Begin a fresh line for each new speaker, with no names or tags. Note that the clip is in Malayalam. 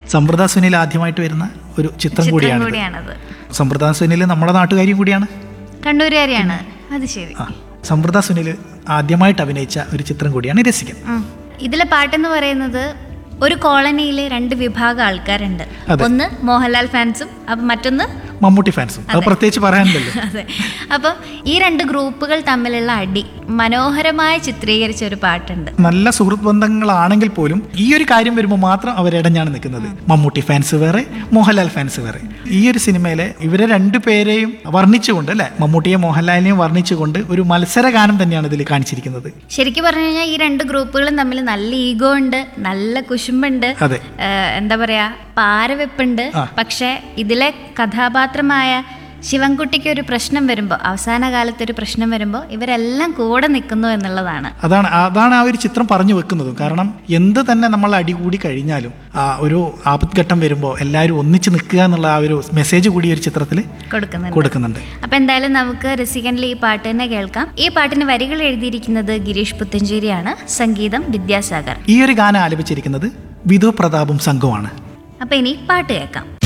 സമ്പ്രദായ സുനിൽ ആദ്യമായിട്ട് വരുന്ന ഒരു ചിത്രം
ചിത്രം
കൂടിയാണ്
കൂടിയാണത്
സമ്പ്രദായ സുനിൽ നമ്മുടെ നാട്ടുകാരിയും കൂടിയാണ്
കണ്ണൂരുകാരിയാണ് അത് ശരി
ആ സമ്പ്രദായ സുനിൽ ആദ്യമായിട്ട് അഭിനയിച്ച ഒരു ചിത്രം കൂടിയാണ് രസികൻ
ഉം. ഇതിലെ പാട്ടെന്ന് പറയുന്നത് ഒരു കോളനിയിൽ രണ്ട് വിഭാഗം ആൾക്കാരുണ്ട്
അതെ.
ഒന്ന് മോഹൻലാൽ ഫാൻസും അപ്പം മറ്റൊന്ന്
മമ്മൂട്ടി ഫാൻസും അത് പ്രത്യേകിച്ച് പറയാനുണ്ടല്ലോ
അതെ അപ്പം ഈ രണ്ട് ഗ്രൂപ്പുകൾ തമ്മിലുള്ള അടി മനോഹരമായി ചിത്രീകരിച്ച ഒരു പാട്ടുണ്ട്
നല്ല സുഹൃത്ത് ബന്ധങ്ങളാണെങ്കിൽ പോലും ഈ ഒരു കാര്യം വരുമ്പോൾ മാത്രം അവരിടഞ്ഞാണ് നിൽക്കുന്നത് മമ്മൂട്ടി ഫാൻസ് വേറെ മോഹൻലാൽ ഫാൻസ് വേറെ ഈ ഒരു സിനിമയിലെ ഇവരെ രണ്ടുപേരെയും വർണ്ണിച്ചുകൊണ്ട് അല്ലെ മമ്മൂട്ടിയെ മോഹൻലാലിനെയും വർണ്ണിച്ചുകൊണ്ട് ഒരു മത്സര ഗാനം തന്നെയാണ് ഇതിൽ കാണിച്ചിരിക്കുന്നത്
ശരിക്കും പറഞ്ഞു കഴിഞ്ഞാൽ ഈ രണ്ട് ഗ്രൂപ്പുകളും തമ്മിൽ നല്ല ഈഗോ ഉണ്ട് നല്ല കുശുമ്പുണ്ട്
അതെ
ഏഹ് എന്താ പറയാ പാരവെപ്പുണ്ട്
ആ.
പക്ഷെ ഇതിലെ കഥാപാത്രമായ ശിവൻകുട്ടിക്ക് ഒരു പ്രശ്നം വരുമ്പോൾ അവസാന കാലത്ത് ഒരു പ്രശ്നം വരുമ്പോൾ ഇവരെല്ലാം കൂടെ നിൽക്കുന്നു എന്നുള്ളതാണ്
അതാണ് അതാണ് ആ ഒരു ചിത്രം പറഞ്ഞു വെക്കുന്നതും കാരണം എന്ത് തന്നെ നമ്മൾ അടികൂടി കഴിഞ്ഞാലും ആ ഒരു ആപത്ഘട്ടം വരുമ്പോൾ എല്ലാവരും ഒന്നിച്ച് നിൽക്കുക എന്നുള്ള ആ ഒരു മെസ്സേജ് കൂടി ഈ ഒരു ചിത്രത്തിൽ
കൊടുക്കുന്നുണ്ട്
കൊടുക്കുന്നുണ്ട്
അപ്പൊ എന്തായാലും നമുക്ക് രസികനിൽ ഈ പാട്ട് തന്നെ കേൾക്കാം ഈ പാട്ടിന് വരികൾ എഴുതിയിരിക്കുന്നത് ഗിരീഷ് പുത്തഞ്ചേരിയാണ് സംഗീതം വിദ്യാസാഗർ
ഈ ഒരു ഗാനം ആലപിച്ചിരിക്കുന്നത് വിധു പ്രതാപും സംഘവുമാണ്
അപ്പൊ ഇനി പാട്ട് കേൾക്കാം